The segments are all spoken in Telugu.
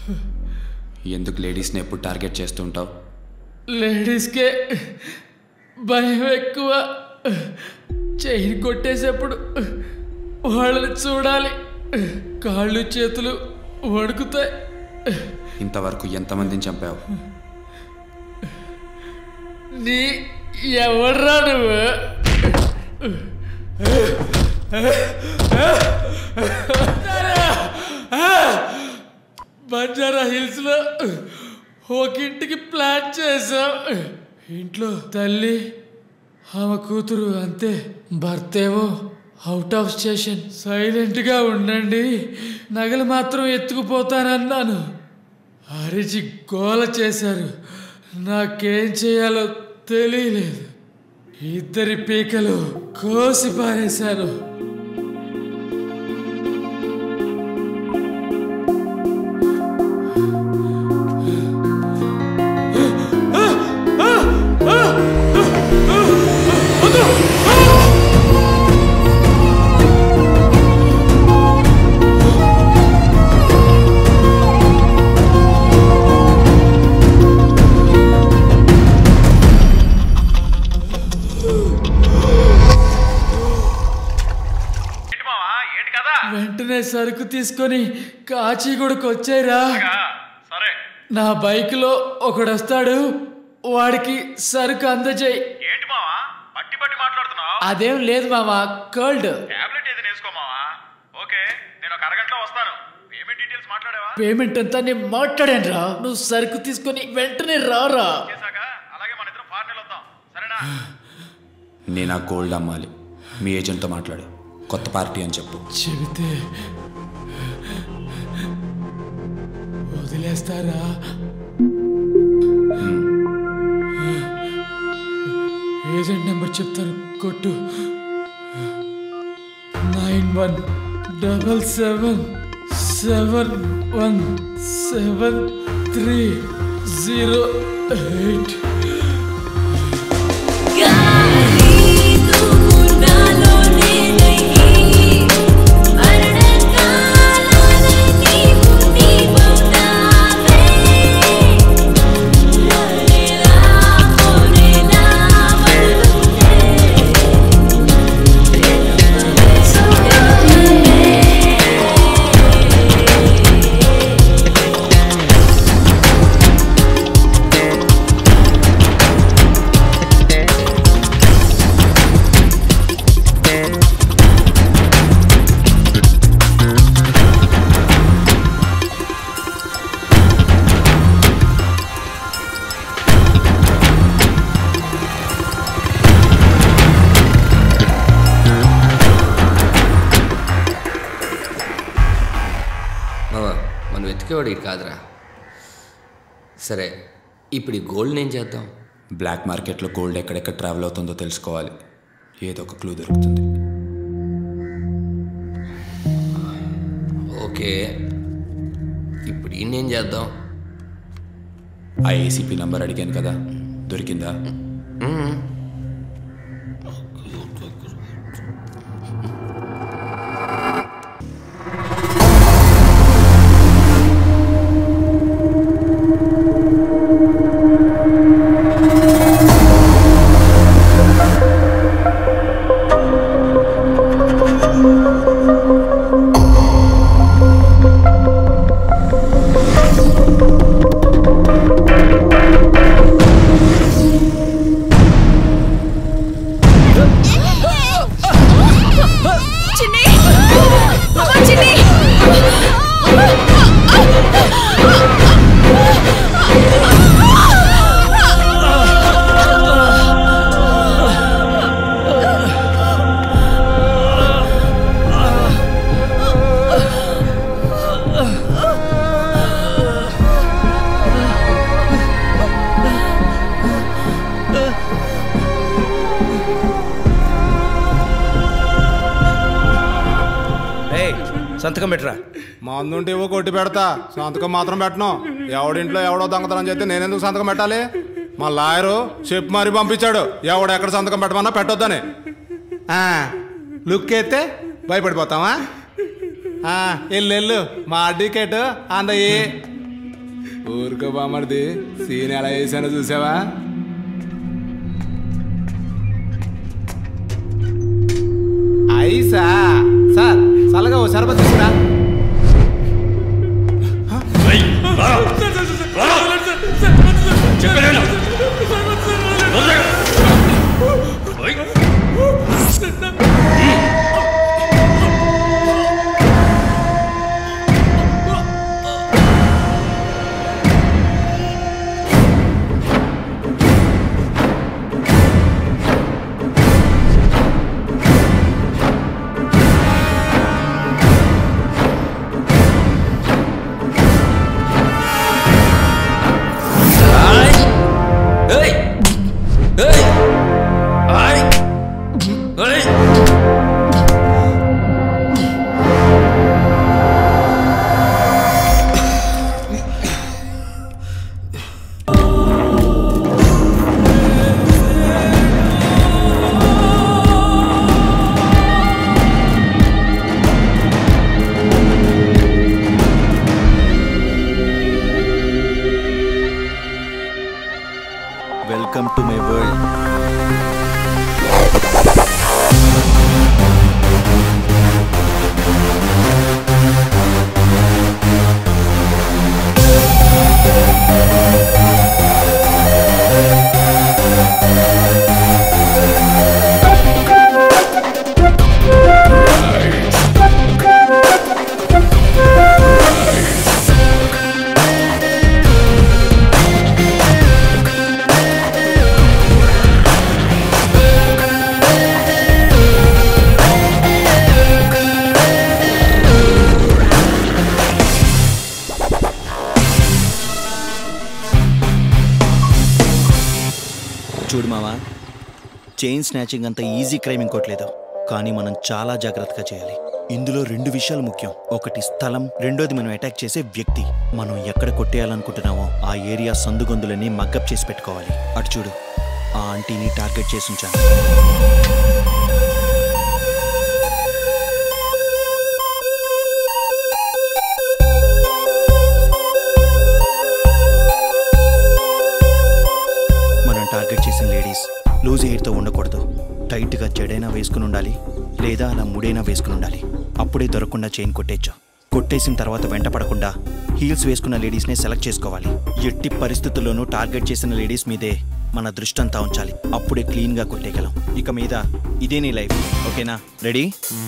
ఎందుకు లేడీస్ని ఎప్పుడు టార్గెట్ చేస్తుంటావు లేడీస్కే భయం ఎక్కువ చైన్ కొట్టేసేప్పుడు వాళ్ళని చూడాలి కాళ్ళు చేతులు వణుకుతాయి ఇంతవరకు ఎంతమందిని చంపావు నీ ఎవర్రా నువ్వు బంజారా హిల్స్ లో ఒక ఇంటికి ప్లాన్ చేసాం ఇంట్లో తల్లి ఆమె కూతురు అంతే భర్తేమో అవుట్ ఆఫ్ స్టేషన్ సైలెంట్ గా ఉండండి నగలు మాత్రం ఎత్తుకుపోతానన్నాను అరిచి గోల చేశారు నాకేం చేయాలో తెలియలేదు ఇద్దరి పీకలు కోసి పారేశాను వెంటనే సరుకు తీసుకొని కాచిగూడకు వచ్చాయిరా సరే నా బైక్లో ఒకడొస్తాడు వాడికి సరుకు అందజేయి ఏంటి మావా పట్టి పట్టి మాట్లాడుతున్నావు అదేం లేదు మామా కోల్డ్ టాబ్లెట్ ఏది వేసుకో మావా ఓకే నేను ఒక అరగంటలో వస్తాను పేమెంట్ డీటెయిల్స్ మాట్లాడావా పేమెంట్ అంతా నేను మాట్లాడాను రా నువ్వు సరుకు తీసుకొని వెంటనే రారా చేశాక అలాగే మన ఇద్దరం ఫారెన్ వెళ్దాం సరేనా నేను ఆ గోల్డ్ అమ్మాలి మీ ఏజెంట్తో మాట్లాడు కొత్త పార్టీ అని చెప్పు చెబితే వదిలేస్తారా ఏజెంట్ నెంబర్ చెప్తాను కొట్టు nine one double seven seven one seven three zero eight మావా మనం వెతికేవాడు ఇది కాదురా సరే ఇప్పుడు ఈ గోల్డ్ ఏం చేద్దాం బ్లాక్ మార్కెట్లో గోల్డ్ ఎక్కడెక్కడ ట్రావెల్ అవుతుందో తెలుసుకోవాలి ఏదో ఒక క్లూ దొరుకుతుంది ఓకే ఇప్పుడు ఈయనేం చేద్దాం ఆ ఏసీపీ నంబర్ అడిగాను కదా దొరికిందా చిన్ని అమ్మా చిన్ని ఏయ్ సంతకం పెట్టరా మందుంటే ఇవ్వ కొట్టి పెడతా సంతకం మాత్రం పెట్టను ఎవడింట్లో ఎవడో దొంగతనం చేస్తే నేనెందుకు సంతకం పెట్టాలి మా లాయరు చెప్పి మరీ పంపించాడు ఎవడు ఎక్కడ సంతకం పెట్టమన్నా పెట్టొద్దని ఆ, లుక్ ఎత్తే భయపడిపోతావా ఆ, ఎల్లు ఎల్లు మా టికెట్ అందయ్యి ఊరుకో బామర్ది సీన్ ఎలా వేసానో చూసావా ఐసా సార్ చల్లగా ఓ సరబత్ తీసుకురా ఏయ్! ఏయ్! ఆయ్! ఏయ్! వెల్కమ్ టు మై వరల్డ్ చూడు మావా చైన్ స్నాచింగ్ అంత ఈజీ క్రైమ్ ఇంకోట్లేదు కానీ మనం చాలా జాగ్రత్తగా చేయాలి ఇందులో రెండు విషయాలు ముఖ్యం ఒకటి స్థలం రెండోది మనం అటాక్ చేసే వ్యక్తి మనం ఎక్కడ కొట్టేయాలనుకుంటున్నామో ఆ ఏరియా సందుగొందులని మగ్గప్ చేసి పెట్టుకోవాలి అటు చూడు ఆ ఆంటీని టార్గెట్ చేసి ఉంచాను మనం టార్గెట్ చేసిన లేడీస్ లూజ్ హెయిర్తో ఉండకూడదు టైట్గా జడైనా వేసుకుని ఉండాలి లేదా అలా ముడైనా వేసుకుని ఉండాలి అప్పుడే దొరకకుండా చైన్ కొట్టేయచ్చు కొట్టేసిన తర్వాత వెంట పడకుండా హీల్స్ వేసుకున్న లేడీస్నే సెలెక్ట్ చేసుకోవాలి ఎట్టి పరిస్థితుల్లోనూ టార్గెట్ చేసిన లేడీస్ మీదే మన దృష్టి అంతా ఉంచాలి అప్పుడే క్లీన్గా కొట్టేయగలం ఇక మీద ఇదే నీ లైఫ్ ఓకేనా రెడీ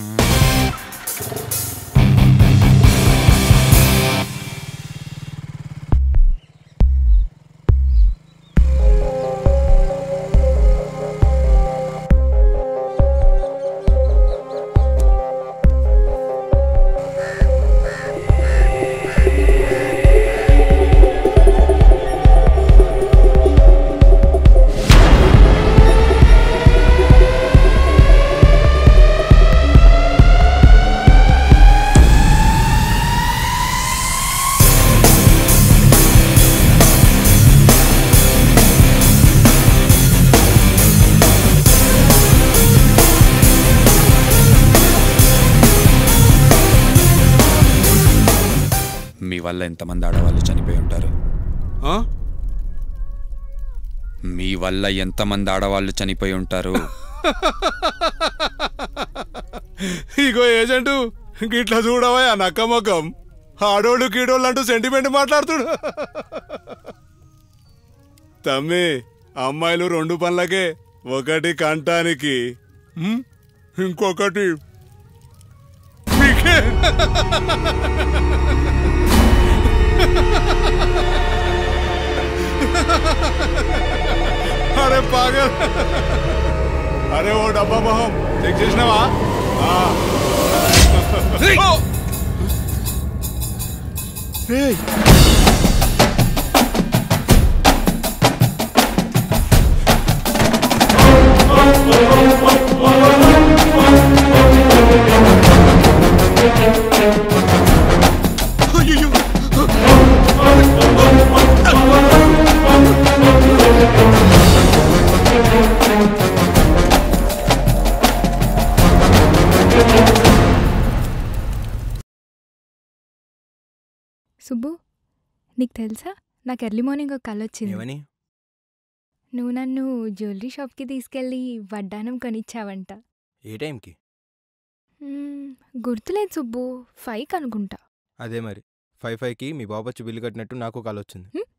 మీ వల్ల ఎంతమంది ఆడవాళ్ళు చనిపోయి ఉంటారు ఆ? మీ వల్ల ఎంతమంది ఆడవాళ్ళు చనిపోయి ఉంటారు ఇగో ఏజెంటు గిట్లా చూడవా ఆ నక్క ముఖం ఆడోళ్ళు కీడోళ్ళు అంటూ సెంటిమెంట్ మాట్లాడుతుడు తమ్మి అమ్మాయిలు రెండు పనులకే ఒకటి కంటానికి ఉమ్, ఇంకొకటి మీకే అరే పాగల్ అరే ఓ డబ్బా మొహం చెక్ చేసినావా ఆ. ఓ! రేయ్. అయ్యయ్యో. సుబ్బు నీకు తెలుసా నాకు ఎర్లీ మార్నింగ్ ఒక కళ వచ్చింది ఏమని నువ్వు నన్ను జ్యువెలరీ షాప్కి తీసుకెళ్ళి వడ్డానం కొనిచ్చావంట ఏ టైంకి మ్మ్, గుర్తులేదు సుబ్బు ఫైవ్ అనుకుంటా అదే మరి ఫైవ్ ఫైవ్కి మీ బాబు వచ్చి బిల్లు కట్టినట్టు నాకు కాల్ వచ్చింది హ్మ్?